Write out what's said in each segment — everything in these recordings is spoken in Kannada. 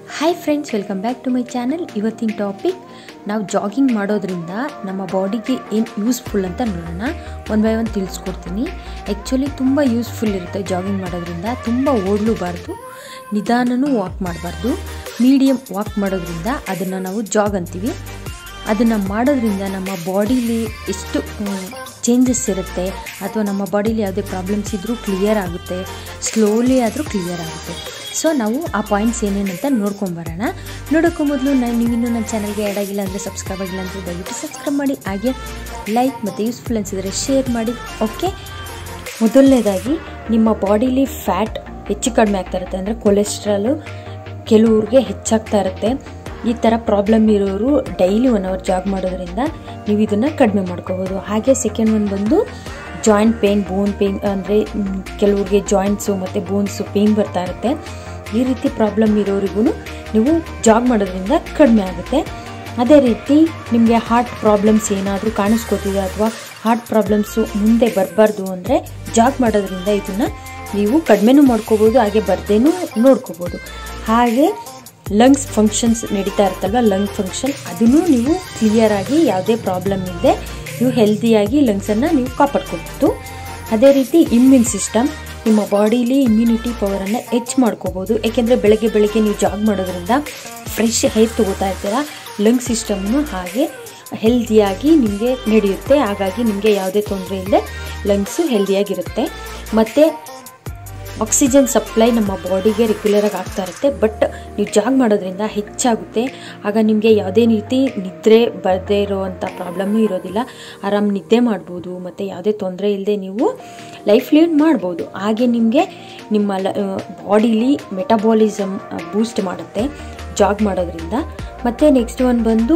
hi friends welcome back to my channel ಇವತ್ತಿನ ಟಾಪಿಕ್ ನಾವು ಜಾಗಿಂಗ್ ಮಾಡೋದ್ರಿಂದ ನಮ್ಮ ಬಾಡಿಗೆ ಏನು ಯೂಸ್ಫುಲ್ ಅಂತ ನೋಡೋಣ ಒನ್ ಬೈ ಒನ್ ತಿಳಿಸ್ಕೊಡ್ತೀನಿ ಆ್ಯಕ್ಚುಲಿ ತುಂಬ ಯೂಸ್ಫುಲ್ ಇರುತ್ತೆ ಜಾಗಿಂಗ್ ಮಾಡೋದ್ರಿಂದ ತುಂಬ ಓಡಲೂಬಾರ್ದು ನಿಧಾನನೂ ವಾಕ್ ಮಾಡಬಾರ್ದು ಮೀಡಿಯಮ್ ವಾಕ್ ಮಾಡೋದ್ರಿಂದ ಅದನ್ನು ನಾವು ಜಾಗ್ ಅಂತೀವಿ ಅದನ್ನು ಮಾಡೋದ್ರಿಂದ ನಮ್ಮ ಬಾಡೀಲಿ ಎಷ್ಟು ಚೇಂಜಸ್ ಇರುತ್ತೆ ಅಥವಾ ನಮ್ಮ ಬಾಡೀಲಿ ಯಾವುದೇ ಪ್ರಾಬ್ಲಮ್ಸ್ ಇದ್ದರೂ ಕ್ಲಿಯರ್ ಆಗುತ್ತೆ ಸ್ಲೋಲಿ ಆದರೂ ಕ್ಲಿಯರ್ ಆಗುತ್ತೆ ಸೊ ನಾವು ಆ ಪಾಯಿಂಟ್ಸ್ ಏನೇನಂತ ನೋಡ್ಕೊಂಬರೋಣ ನೋಡೋಕ್ಕೂ ಮೊದಲು ನಾನು ನೀವಿನ್ನೂ ನನ್ನ ಚಾನಲ್ಗೆ ಆ್ಯಡ್ ಆಗಿಲ್ಲ ಅಂದರೆ ಸಬ್ಸ್ಕ್ರೈಬ್ ಆಗಿಲ್ಲ ಅಂದರೆ ದಯವಿಟ್ಟು ಸಬ್ಸ್ಕ್ರೈಬ್ ಮಾಡಿ ಹಾಗೆ ಲೈಕ್ ಮತ್ತು ಯೂಸ್ಫುಲ್ ಅನಿಸಿದರೆ ಶೇರ್ ಮಾಡಿ ಓಕೆ ಮೊದಲನೇದಾಗಿ ನಿಮ್ಮ ಬಾಡೀಲಿ ಫ್ಯಾಟ್ ಹೆಚ್ಚು ಕಡಿಮೆ ಆಗ್ತಾ ಇರುತ್ತೆ ಅಂದರೆ ಕೊಲೆಸ್ಟ್ರಾಲು ಕೆಲವ್ರಿಗೆ ಹೆಚ್ಚಾಗ್ತಾ ಇರುತ್ತೆ ಈ ಥರ ಪ್ರಾಬ್ಲಮ್ ಇರೋರು ಡೈಲಿ ಒನ್ ಅವರ್ ಜಾಗ್ ಮಾಡೋದ್ರಿಂದ ನೀವು ಇದನ್ನು ಕಡಿಮೆ ಮಾಡ್ಕೋಬೋದು ಹಾಗೆ ಸೆಕೆಂಡ್ ಒನ್ ಬಂದು ಜಾಯಿಂಟ್ ಪೇಯ್ನ್ ಬೋನ್ ಪೇಯ್ನ್ ಅಂದರೆ ಕೆಲವ್ರಿಗೆ ಜಾಯಿಂಟ್ಸು ಮತ್ತು ಬೋನ್ಸು ಪೇಯ್ನ್ ಬರ್ತಾ ಇರುತ್ತೆ ಈ ರೀತಿ ಪ್ರಾಬ್ಲಮ್ ಇರೋರಿಗೂ ನೀವು ಜಾಗ್ ಮಾಡೋದ್ರಿಂದ ಕಡಿಮೆ ಆಗುತ್ತೆ ಅದೇ ರೀತಿ ನಿಮಗೆ ಹಾರ್ಟ್ ಪ್ರಾಬ್ಲಮ್ಸ್ ಏನಾದರೂ ಕಾಣಿಸ್ಕೋತಿದೆ ಅಥವಾ ಹಾರ್ಟ್ ಪ್ರಾಬ್ಲಮ್ಸು ಮುಂದೆ ಬರಬಾರ್ದು ಅಂದರೆ ಜಾಗ್ ಮಾಡೋದ್ರಿಂದ ಇದನ್ನು ನೀವು ಕಡಿಮೆನೂ ಮಾಡ್ಕೋಬೋದು ಹಾಗೆ ಬರ್ದೇನೂ ನೋಡ್ಕೋಬೋದು ಹಾಗೆ ಲಂಗ್ಸ್ ಫಂಕ್ಷನ್ಸ್ ನಡೀತಾ ಇರುತ್ತಲ್ವ ಲಂಗ್ ಫಂಕ್ಷನ್ ಅದನ್ನು ನೀವು ಕ್ಲಿಯರಾಗಿ ಯಾವುದೇ ಪ್ರಾಬ್ಲಮ್ ಇಲ್ಲದೆ ನೀವು ಹೆಲ್ದಿಯಾಗಿ ಲಂಗ್ಸನ್ನು ನೀವು ಕಾಪಾಡ್ಕೊಬೋದು ಅದೇ ರೀತಿ ಇಮ್ಯೂನ್ ಸಿಸ್ಟಮ್ ನಿಮ್ಮ ಬಾಡೀಲಿ ಇಮ್ಯುನಿಟಿ ಪವರನ್ನು ಹೆಚ್ಚು ಮಾಡ್ಕೋಬೋದು ಏಕೆಂದರೆ ಬೆಳಗ್ಗೆ ಬೆಳಗ್ಗೆ ನೀವು ಜಾಗ್ ಮಾಡೋದ್ರಿಂದ ಫ್ರೆಶ್ ಏರ್ ತೊಗೋತಾ ಇರ್ತೀರ ಲಂಗ್ ಸಿಸ್ಟಮ್ನು ಹಾಗೆ ಹೆಲ್ದಿಯಾಗಿ ನಿಮಗೆ ನಡೆಯುತ್ತೆ ಹಾಗಾಗಿ ನಿಮಗೆ ಯಾವುದೇ ತೊಂದರೆ ಇಲ್ಲದೆ ಲಂಗ್ಸು ಹೆಲ್ದಿಯಾಗಿರುತ್ತೆ ಮತ್ತು ಆಕ್ಸಿಜನ್ ಸಪ್ಲೈ ನಮ್ಮ ಬಾಡಿಗೆ ರೆಗ್ಯುಲರಾಗಿ ಆಗ್ತಾ ಇರುತ್ತೆ ಬಟ್ ನೀವು ಜಾಗ್ ಮಾಡೋದ್ರಿಂದ ಹೆಚ್ಚಾಗುತ್ತೆ ಆಗ ನಿಮಗೆ ಯಾವುದೇ ರೀತಿ ನಿದ್ರೆ ಬರದೇ ಇರೋವಂಥ ಪ್ರಾಬ್ಲಮ್ಮು ಇರೋದಿಲ್ಲ ಆರಾಮ್ ನಿದ್ದೆ ಮಾಡ್ಬೋದು ಮತ್ತು ಯಾವುದೇ ತೊಂದರೆ ಇಲ್ಲದೆ ನೀವು ಲೈಫ್ ಲೀಡ್ ಮಾಡ್ಬೋದು ಹಾಗೆ ನಿಮಗೆ ನಿಮ್ಮ ಲ ಬಾಡಿಲಿ ಮೆಟಬಾಲಿಸಮ್ ಬೂಸ್ಟ್ ಮಾಡುತ್ತೆ ಜಾಗ್ ಮಾಡೋದ್ರಿಂದ ಮತ್ತು ನೆಕ್ಸ್ಟ್ ಒನ್ ಬಂದು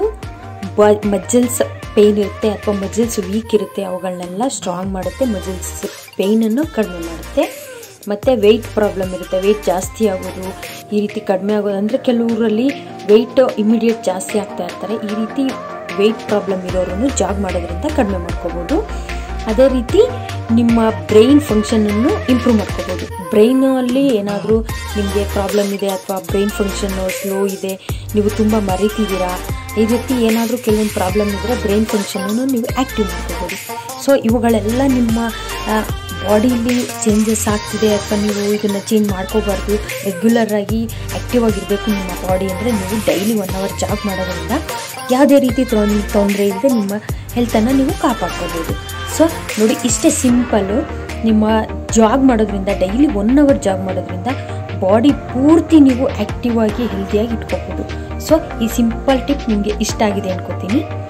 ಬ ಮಜಲ್ಸ್ ಪೇಯ್ನ್ ಇರುತ್ತೆ ಅಥವಾ ಮಜಲ್ಸ್ ವೀಕ್ ಇರುತ್ತೆ ಅವುಗಳನ್ನೆಲ್ಲ ಸ್ಟ್ರಾಂಗ್ ಮಾಡುತ್ತೆ ಮಜಲ್ಸ್ ಪೇಯ್ನನ್ನು ಕಡಿಮೆ ಮಾಡುತ್ತೆ ಮತ್ತು ವೆಯ್ಟ್ ಪ್ರಾಬ್ಲಮ್ ಇರುತ್ತೆ ವೆಯ್ಟ್ ಜಾಸ್ತಿ ಆಗೋದು ಈ ರೀತಿ ಕಡಿಮೆ ಆಗೋದು ಅಂದರೆ ಕೆಲವರಲ್ಲಿ ವೆಯ್ಟ್ ಇಮಿಡಿಯೇಟ್ ಜಾಸ್ತಿ ಆಗ್ತಾ ಇರ್ತಾರೆ ಈ ರೀತಿ ವೆಯ್ಟ್ ಪ್ರಾಬ್ಲಮ್ ಇರೋರನ್ನು ಜಾಗ್ ಮಾಡೋದ್ರಿಂದ ಕಡಿಮೆ ಮಾಡ್ಕೋಬೋದು ಅದೇ ರೀತಿ ನಿಮ್ಮ ಬ್ರೈನ್ ಫಂಕ್ಷನನ್ನು ಇಂಪ್ರೂವ್ ಮಾಡ್ಕೋಬೋದು ಬ್ರೈನಲ್ಲಿ ಏನಾದರೂ ನಿಮಗೆ ಪ್ರಾಬ್ಲಮ್ ಇದೆ ಅಥವಾ ಬ್ರೈನ್ ಫಂಕ್ಷನ್ನು ಸ್ಲೋ ಇದೆ ನೀವು ತುಂಬ ಮರಿತಿದ್ದೀರಾ ಈ ರೀತಿ ಏನಾದರೂ ಕೆಲವೊಂದು ಪ್ರಾಬ್ಲಮ್ ಇದ್ದರೆ ಬ್ರೈನ್ ಫಂಕ್ಷನನ್ನು ನೀವು ಆ್ಯಕ್ಟಿವ್ ಮಾಡ್ಕೋಬೋದು ಸೊ ಇವುಗಳೆಲ್ಲ ನಿಮ್ಮ ಬಾಡಿಲಿ ಚೇಂಜಸ್ ಆಗ್ತಿದೆ ಅಥವಾ ನೀವು ಇದನ್ನು ಚೇಂಜ್ ಮಾಡ್ಕೋಬಾರ್ದು ರೆಗ್ಯುಲರಾಗಿ ಆ್ಯಕ್ಟಿವ್ ಆಗಿರಬೇಕು ನಿಮ್ಮ ಬಾಡಿ ಅಂದರೆ ನೀವು ಡೈಲಿ ಒನ್ ಅವರ್ ಜಾಗ್ ಮಾಡೋದ್ರಿಂದ ಯಾವುದೇ ರೀತಿ ತೊಂದರೆ ಇಲ್ಲದೆ ನಿಮ್ಮ ಹೆಲ್ತನ್ನು ನೀವು ಕಾಪಾಡ್ಕೋಬೋದು ಸೊ ನೋಡಿ ಇಷ್ಟೇ ಸಿಂಪಲ್ಲು ನಿಮ್ಮ ಜಾಗ್ ಮಾಡೋದ್ರಿಂದ ಡೈಲಿ ಒನ್ ಅವರ್ ಜಾಗ್ ಮಾಡೋದ್ರಿಂದ ಬಾಡಿ ಪೂರ್ತಿ ನೀವು ಆ್ಯಕ್ಟಿವ್ ಆಗಿ ಹೆಲ್ದಿಯಾಗಿ ಇಟ್ಕೋಬೋದು ಸೊ ಈ ಸಿಂಪಲ್ ಟಿಪ್ ನಿಮಗೆ ಇಷ್ಟ ಆಗಿದೆ ಅನ್ಕೋತೀನಿ